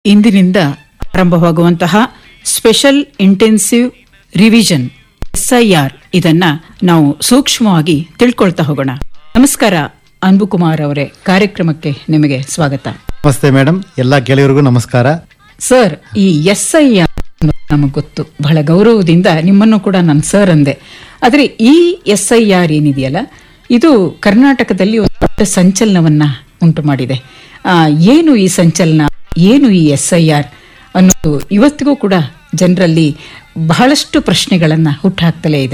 ಇಂದಿನಿಂದ ಆರಂಭವಾಗುವಂತಹ special intensive revision SIR ಇದನ್ನ ನಾವು ಸೂಕ್ಷ್ಮವಾಗಿ ತಿಳ್ಕೊಳ್ತಾ ಹೋಗೋಣ ನಮಸ್ಕಾರ ಅನ್ಬುಕುಮಾರ್ ಅವರೇ ಕಾರ್ಯಕ್ರಮಕ್ಕೆ ನಿಮಗೆ ಸ್ವಾಗತ ನಮಸ್ತೆ ಮೇಡಮ್ ಎಲ್ಲ ಗೆಳೆಯರಿಗೂ ನಮಸ್ಕಾರ ಸರ್ ಈ ಎಸ್ಐಆರ್ ನಮಗೆ ಗೊತ್ತು ಬಹಳ ಗೌರವದಿಂದ ನಿಮ್ಮನ್ನು ಕೂಡ ನಾನು ಸರ್ ಅಂದೆ ಆದರೆ ಈ ಎಸ್ಐಆರ್ ಏನಿದೆಯಲ್ಲ ಇದು ಕರ್ನಾಟಕದಲ್ಲಿ ಒಂದು ದೊಡ್ಡ ಸಂಚಲನವನ್ನ ಉಂಟು ಮಾಡಿದೆ ಆ, ಏನು ಈ ಸಂಚಲನ ಏನು ಈ ಎಸ್ಐಆರ್ ಅನ್ನೋದು ಇವತ್ತಿಗೂ ಕೂಡ ಜನರಲ್ಲಿ ಬಹಳಷ್ಟು ಪ್ರಶ್ನೆಗಳನ್ನ ಹುಟ್ಟುಹಾಕ್ತಲೇ ಇದೆ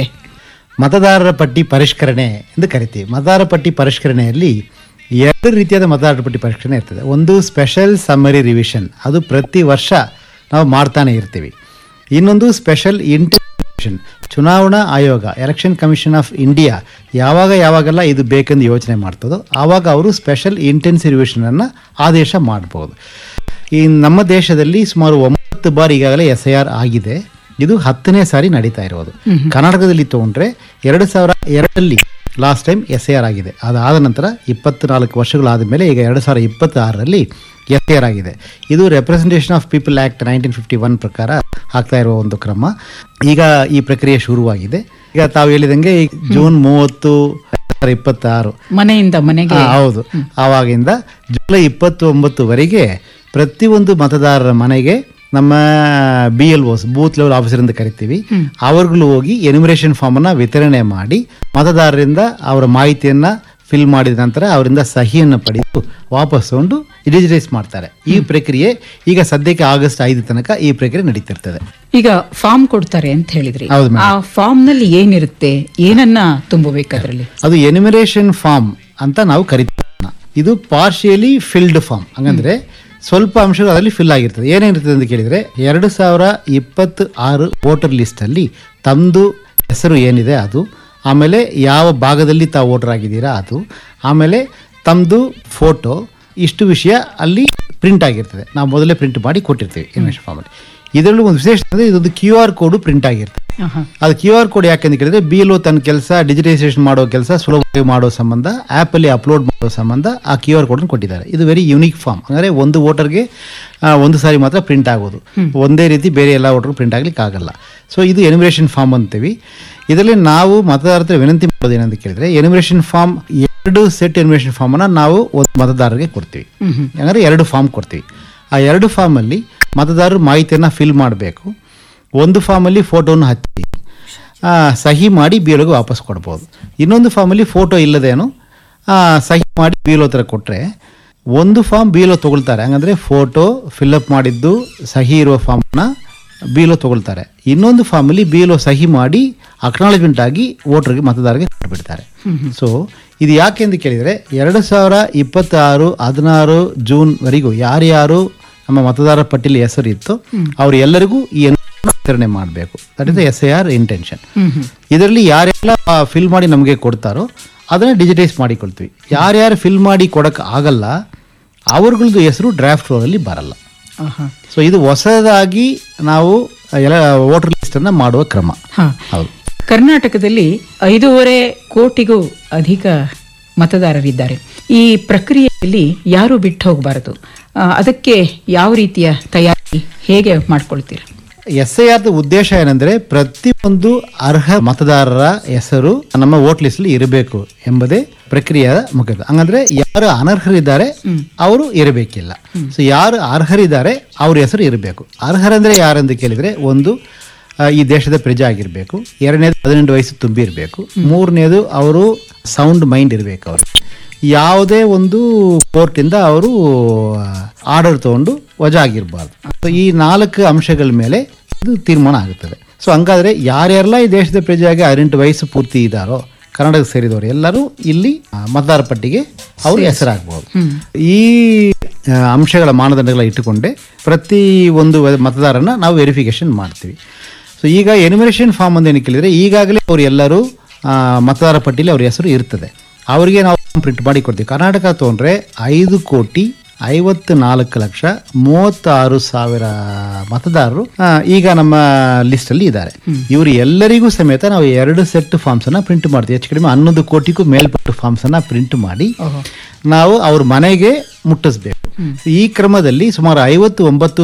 ಮತದಾರರ ಪಟ್ಟಿ ಪರಿಷ್ಕರಣೆ ಎಂದು ಕರಿತೀವಿ ಮತದಾರರ ಪಟ್ಟಿ ಪರಿಷ್ಕರಣೆಯಲ್ಲಿ ಎರಡು ರೀತಿಯಾದ ಮತದಾರರ ಪಟ್ಟಿ ಪರಿಷ್ಕರಣೆ ಇರ್ತದೆ ಒಂದು ಸ್ಪೆಷಲ್ ಸಮ್ಮರಿ ರಿವಿಷನ್ ಅದು ಪ್ರತಿ ವರ್ಷ ನಾವು ಮಾಡ್ತಾನೆ ಇರ್ತೀವಿ ಇನ್ನೊಂದು ಸ್ಪೆಷಲ್ ಇಂಟರ್ವಿಷನ್ ಚುನಾವಣಾ ಆಯೋಗ ಎಲೆಕ್ಷನ್ ಕಮಿಷನ್ ಆಫ್ ಇಂಡಿಯಾ ಯಾವಾಗ ಯಾವಾಗೆಲ್ಲ ಇದು ಬೇಕೆಂದು ಯೋಚನೆ ಮಾಡ್ತದೋ ಆವಾಗ ಅವರು ಸ್ಪೆಷಲ್ ಇಂಟೆನ್ಸಿವ್ ರಿವಿಷನನ್ನು ಆದೇಶ ಮಾಡ್ಬೋದು ಈ ನಮ್ಮ ದೇಶದಲ್ಲಿ ಸುಮಾರು ಒಂಬತ್ತು ಬಾರಿ ಈಗಾಗಲೇ ಎಸ್ ಐ ಆರ್ ಆಗಿದೆ ಇದು ಹತ್ತನೇ ಸಾರಿ ನಡೀತಾ ಇರೋದು ಕರ್ನಾಟಕದಲ್ಲಿ ತಗೊಂಡ್ರೆ ಎರಡು ಸಾವಿರ ಎರಡರಲ್ಲಿ last time S I R ಆಗಿದೆ ಅದಾದ ನಂತರ ಇಪ್ಪತ್ನಾಲ್ಕು ವರ್ಷಗಳಾದ ಮೇಲೆ ಈಗ ಎರಡು ಸಾವಿರ ಇಪ್ಪತ್ತಾರರಲ್ಲಿ ಎಸ್ ಐ ಆರ್ ಆಗಿದೆ ಇದು representation of people act nineteen fifty one ಪ್ರಕಾರ ಆಗ್ತಾ ಇರುವ ಒಂದು ಕ್ರಮ ಈಗ ಈ ಪ್ರಕ್ರಿಯೆ ಶುರುವಾಗಿದೆ ಈಗ ತಾವು ಹೇಳಿದಂಗೆ ಈ ಜೂನ್ ಮೂವತ್ತು ಎರಡು ಸಾವಿರ ಇಪ್ಪತ್ತಾರು ಮನೆಯಿಂದ ಮನೆಗೆ ಹಾ, ಹೌದು ಆವಾಗಿಂದ ಜುಲೈ ಇಪ್ಪತ್ತೊಂಬತ್ತುವರೆಗೆ ಪ್ರತಿಯೊಂದು ಮತದಾರರ ಮನೆಗೆ ನಮ್ಮ B L O's booth level officer ಅಂತ ಕರಿತೀವಿ ಅವ್ರುಗಳು ಹೋಗಿ ಎನಿಮರೇಷನ್ ಫಾರ್ಮ್ ಅನ್ನ ವಿತರಣೆ ಮಾಡಿ ಮತದಾರರಿಂದ ಅವರ ಮಾಹಿತಿಯನ್ನ ಫಿಲ್ ಮಾಡಿದ ನಂತರ ಅವರಿಂದ ಸಹಿಯನ್ನು ಪಡೆದು ವಾಪಸ್ ತಗೊಂಡು ಡಿಜಿಟೈಸ್ ಮಾಡ್ತಾರೆ ಈ ಪ್ರಕ್ರಿಯೆ ಈಗ ಸದ್ಯಕ್ಕೆ ಆಗಸ್ಟ್ ಐದು ತನಕ ಈ ಪ್ರಕ್ರಿಯೆ ನಡೀತಿರ್ತದೆ ಈಗ ಫಾರ್ಮ್ ಕೊಡ್ತಾರೆ ಅಂತ ಹೇಳಿದ್ರಿ ಹೌದು ಆ ಫಾರ್ಮ್ ನಲ್ಲಿ ಏನಿರುತ್ತೆ ಏನನ್ನ ತುಂಬಬೇಕು ಅದರಲ್ಲಿ ಅದು ಎನಿಮಿನೇಷನ್ ಫಾರ್ಮ್ ಅಂತ ನಾವು ಕರಿತೀವಿ ಅದನ್ನ. ಇದು ಪಾರ್ಶಿಯಲಿ ಫಿಲ್ಡ್ ಫಾರ್ಮ್ ಹಂಗಂದ್ರೆ ಸ್ವಲ್ಪ ಅಂಶಗಳು ಅದರಲ್ಲಿ ಫಿಲ್ ಆಗಿರ್ತದೆ ಏನೇನಿರ್ತದೆ ಅಂತ ಕೇಳಿದ್ರೆ ಎರಡು ಸಾವಿರ ಇಪ್ಪತ್ತು ಆರು ವೋಟರ್ ಲಿಸ್ಟಲ್ಲಿ ತಮ್ಮದು ಹೆಸರು ಏನಿದೆ ಅದು ಆಮೇಲೆ ಯಾವ ಭಾಗದಲ್ಲಿ ತಾವು ವೋಟರ್ ಆಗಿದ್ದೀರಾ ಅದು ಆಮೇಲೆ ತಮ್ಮದು ಫೋಟೋ ಇಷ್ಟು ವಿಷಯ ಅಲ್ಲಿ ಪ್ರಿಂಟ್ ಆಗಿರ್ತದೆ ನಾವು ಮೊದಲೇ ಪ್ರಿಂಟ್ ಮಾಡಿ ಕೊಟ್ಟಿರ್ತೀವಿ ಎನಿಮೇಷನ್ ಫಾರ್ಮಲ್ಲಿ ಇದರಲ್ಲೂ ಒಂದು ವಿಶೇಷ ಅಂದರೆ ಇದೊಂದು ಕ್ಯೂ ಆರ್ ಕೋಡು ಪ್ರಿಂಟ್ ಆಗಿರ್ತದೆ ಆಹಾ. ಅದು ಕ್ಯೂ ಆರ್ ಕೋಡ್ ಯಾಕಂತ ಕೇಳಿದ್ರೆ ಬಿ ಎಲ್ ತನ್ನ ಕೆಲಸ ಡಿಜಿಟೈಸೇಷನ್ ಮಾಡೋ ಕೆಲಸ ಸುಲಭವಾಗಿ ಮಾಡೋ ಸಂಬಂಧ ಆ್ಯಪಲ್ಲಿ ಅಪ್ಲೋಡ್ ಮಾಡೋ ಸಂಬಂಧ ಆ ಕ್ಯೂ ಆರ್ ಕೋಡನ್ನು ಕೊಟ್ಟಿದ್ದಾರೆ ಇದು ವೆರಿ ಯುನೀಕ್ ಫಾರ್ಮ್ ಅಂದರೆ ಒಂದು ವೋಟರ್ಗೆ ಒಂದು ಸಾರಿ ಮಾತ್ರ ಪ್ರಿಂಟ್ ಆಗೋದು ಒಂದೇ ರೀತಿ ಬೇರೆ ಎಲ್ಲ ವೋಟರ್ ಪ್ರಿಂಟ್ ಆಗ್ಲಿಕ್ಕೆ ಆಗಲ್ಲ ಸೊ ಇದು ಎನಿಮಿರೇಷನ್ ಫಾರ್ಮ್ ಅಂತೀವಿ ಇದರಲ್ಲಿ ನಾವು ಮತದಾರರ ಹತ್ರ ವಿನಂತಿ ಮಾಡೋದು ಏನಂತ ಕೇಳಿದ್ರೆ ಎನಿಮಿರೇಷನ್ ಫಾರ್ಮ್ ಎರಡು ಸೆಟ್ ಎನಿಮಿರೇಷನ್ ಫಾರ್ಮನ್ನು ನಾವು ಒಂದು ಮತದಾರರಿಗೆ ಕೊಡ್ತೀವಿ ಅಂದರೆ ಎರಡು ಫಾರ್ಮ್ ಕೊಡ್ತೀವಿ ಆ ಎರಡು ಫಾರ್ಮಲ್ಲಿ ಮತದಾರರು ಮಾಹಿತಿಯನ್ನು ಫಿಲ್ ಮಾಡಬೇಕು ಒಂದು ಫಾರ್ಮಲ್ಲಿ ಫೋಟೋನ ಹಚ್ಚಿ ಆ, ಸಹಿ ಮಾಡಿ ಬಿ ಎಲ್ಗೆ ವಾಪಸ್ ಕೊಡ್ಬೋದು ಇನ್ನೊಂದು ಫಾರ್ಮಲ್ಲಿ ಫೋಟೋ ಇಲ್ಲದೇನು ಆ, ಸಹಿ ಮಾಡಿ ಬಿ ಎಲ್ ಹತ್ರ ಕೊಟ್ಟರೆ ಒಂದು ಫಾರ್ಮ್ ಬಿ ಎಲ್ ತೊಗೊಳ್ತಾರೆ ಹಂಗಂದ್ರೆ ಫೋಟೋ ಫಿಲ್ಅಪ್ ಮಾಡಿದ್ದು ಸಹಿ ಇರುವ ಫಾರ್ಮ್ನ ಬಿ ಎಲ್ ತೊಗೊಳ್ತಾರೆ ಇನ್ನೊಂದು ಫಾರ್ಮಲ್ಲಿ ಬಿ ಎಲ್ ಸಹಿ ಮಾಡಿ ಅಕ್ನಾಲಜ್ಮೆಂಟ್ ಆಗಿ ವೋಟರ್ಗೆ ಮತದಾರರಿಗೆ ಕೊಟ್ಬಿಡ್ತಾರೆ ಸೊ ಇದು ಯಾಕೆ ಅಂತ ಕೇಳಿದರೆ ಎರಡು ಸಾವಿರ ಇಪ್ಪತ್ತಾರು ಹದಿನಾರು ಜೂನ್ವರೆಗೂ ಯಾರ್ಯಾರು ನಮ್ಮ ಮತದಾರರ ಪಟ್ಟಿಯಲ್ಲಿ ಹೆಸರು ಇತ್ತು ಅವ್ರು ಎಲ್ಲರಿಗೂ ಈ ಅನುದಾನ ವಿತರಣೆ ಮಾಡಬೇಕು that is S I R intention ಇದರಲ್ಲಿ ಯಾರೆಲ್ಲ ಫಿಲ್ ಮಾಡಿ ನಮಗೆ ಕೊಡ್ತಾರೋ ಅದನ್ನು ಡಿಜಿಟೈಸ್ ಮಾಡಿಕೊಳ್ತೀವಿ ಯಾರ್ಯಾರು ಫಿಲ್ ಮಾಡಿ ಕೊಡಕ್ಕೆ ಆಗಲ್ಲ ಅವ್ರಗಳದ್ದು ಹೆಸರು ಡ್ರಾಫ್ಟ್ ರೋಲಲ್ಲಿ ಬರಲ್ಲ ಆಹಾ. ಸೊ ಇದು ಹೊಸದಾಗಿ ನಾವು ಎಲ್ಲ ವೋಟರ್ ಲಿಸ್ಟನ್ನು ಮಾಡುವ ಕ್ರಮ ಹಾ. ಹೌದು ಕರ್ನಾಟಕದಲ್ಲಿ ಐದೂವರೆ ಕೋಟಿಗೂ ಅಧಿಕ ಮತದಾರರಿದ್ದಾರೆ ಈ ಪ್ರಕ್ರಿಯೆಯಲ್ಲಿ ಯಾರು ಬಿಟ್ಟು ಹೋಗಬಾರದು ಆ, ಅದಕ್ಕೆ ಯಾವ ರೀತಿಯ ತಯಾರಿ ಹೇಗೆ ಮಾಡ್ಕೊಳ್ತೀರಾ ಎಸ್ ಐ ಆರ್ದ ಉದ್ದೇಶ ಏನಂದ್ರೆ ಪ್ರತಿಯೊಂದು ಅರ್ಹ ಮತದಾರರ ಹೆಸರು ನಮ್ಮ ವೋಟ್ ಲಿಸ್ಟ್ ಅಲ್ಲಿ ಇರಬೇಕು ಎಂಬುದೇ ಪ್ರಕ್ರಿಯೆಯ ಮುಖ್ಯ ಹಂಗಂದ್ರೆ ಯಾರು ಅನರ್ಹರಿದ್ದಾರೆ ಅವರು ಇರಬೇಕಿಲ್ಲ ಸೊ ಯಾರು ಅರ್ಹರಿದ್ದಾರೆ ಅವ್ರ ಹೆಸರು ಇರಬೇಕು ಅರ್ಹರಂದ್ರೆ ಯಾರಂತ ಕೇಳಿದ್ರೆ ಒಂದು ಆ, ಈ ದೇಶದ ಪ್ರಜೆ ಆಗಿರಬೇಕು ಎರಡನೇದು ಹದಿನೆಂಟು ವಯಸ್ಸು ತುಂಬಿರಬೇಕು ಮೂರನೇದು ಅವರು ಸೌಂಡ್ ಮೈಂಡ್ ಇರಬೇಕು ಅವರು ಯಾವುದೇ ಒಂದು ಕೋರ್ಟಿಂದ ಅವರು ಆರ್ಡರ್ ತಗೊಂಡು ವಜಾ ಆಗಿರಬಾರ್ದು ಸೊ ಈ ನಾಲ್ಕು ಅಂಶಗಳ ಮೇಲೆ ಇದು ತೀರ್ಮಾನ ಆಗುತ್ತದೆ ಸೊ ಹಂಗಾದ್ರೆ ಯಾರ್ಯಾರೆಲ್ಲ ಈ ದೇಶದ ಪ್ರಜೆಯಾಗಿ ಹದಿನೆಂಟು ವಯಸ್ಸು ಪೂರ್ತಿ ಇದ್ದಾರೋ ಕನ್ನಡಕ್ಕೆ ಸೇರಿದವರು ಎಲ್ಲರೂ ಇಲ್ಲಿ ಆ, ಮತದಾರ ಪಟ್ಟಿಗೆ ಅವರು ಹೆಸರಾಗಬಹುದು ಈ ಆ, ಅಂಶಗಳ ಮಾನದಂಡಗಳ ಇಟ್ಟುಕೊಂಡೇ ಪ್ರತಿ ಒಂದು ವ- ಮತದಾರನ ನಾವು ವೆರಿಫಿಕೇಶನ್ ಮಾಡ್ತೀವಿ ಸೊ ಈಗ ಎನಿಮಿನೇಷನ್ ಫಾರ್ಮ್ ಅಂತ ಏನು ಕೇಳಿದರೆ ಈಗಾಗಲೇ ಅವರು ಎಲ್ಲರೂ ಆ, ಮತದಾರ ಪಟ್ಟಿಯಲ್ಲಿ ಅವ್ರ ಹೆಸರು ಇರ್ತದೆ ಅವರಿಗೆ ನಾವು ಪ್ರಿಂಟ್ ಮಾಡಿ ಕೊಡ್ತೀವಿ ಕರ್ನಾಟಕ ತೊಗೊಂಡ್ರೆ ಐದು ಕೋಟಿ ಐವತ್ತು ನಾಲ್ಕು ಲಕ್ಷ ಮೂವತ್ತಾರು ಸಾವಿರ ಮತದಾರರು ಆ, ಈಗ ನಮ್ಮ ಲಿಸ್ಟ್ ಅಲ್ಲಿ ಇದ್ದಾರೆ ಇವರು ಎಲ್ಲರಿಗೂ ಸಮೇತ ನಾವು ಎರಡು ಸೆಟ್ ಫಾರ್ಮ್ಸ್ ಅನ್ನ ಪ್ರಿಂಟ್ ಮಾಡ್ತೀವಿ ಹೆಚ್ಚು ಕಡಿಮೆ ಹನ್ನೊಂದು ಕೋಟಿಗೂ ಮೇಲ್ಪಟ್ಟು ಫಾರ್ಮ್ಸ್ ಅನ್ನ ಪ್ರಿಂಟ್ ಮಾಡಿ ನಾವು ಅವ್ರ ಮನೆಗೆ ಮುಟ್ಟಿಸ್ಬೇಕು ಈ ಕ್ರಮದಲ್ಲಿ ಸುಮಾರು ಐವತ್ತು ಒಂಬತ್ತು